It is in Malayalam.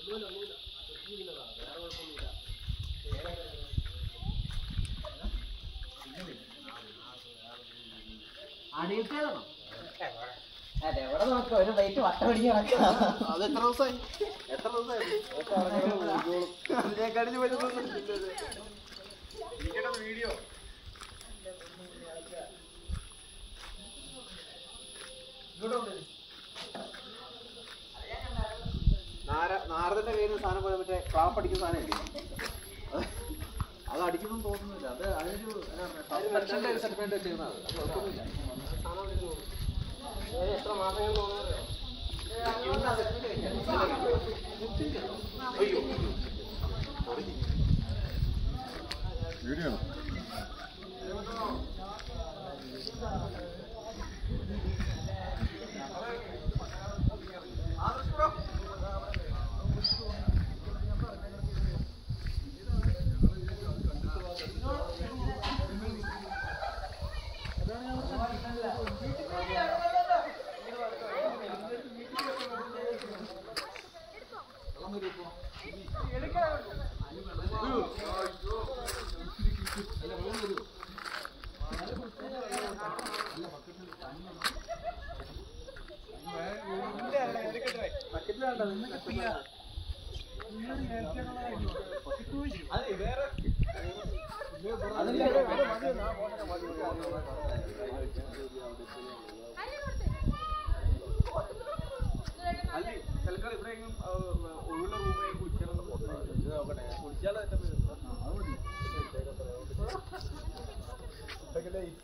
അടിയിട്ടേതാണോ അതെ എവിടെ നോക്കാം ഒരു പ്ലേറ്റ് വട്ട പിടിച്ച് കിടക്കാം അത് എത്ര ദിവസമായി എത്ര ദിവസമായി അതിനെക്കാട്ടിൽ വീഡിയോ നാരദന്റെ കയ്യിൽ നിന്ന് സാധനം പോയ മറ്റേ ക്ലാപ്പ് അടിക്കുന്ന സാധനം ഇല്ലേ? അത് അത് അടിക്കുന്നു തോന്നുന്നില്ല അത് അതിനൊരു സസ്പെൻഷന്റെ ഒരു സെഗ്മെന്റ് വെച്ചിരുന്നത് അത് കുഴപ്പമൊന്നുമില്ല എത്ര മാസങ്ങൾ അയ്യോ വീഡിയോ തൽക്കാലം ഇവിടെ ഒഴിവുള്ള റൂമായി കുളിച്ചാലൊന്ന് നോക്കട്ടെ കുളിച്ചാലോ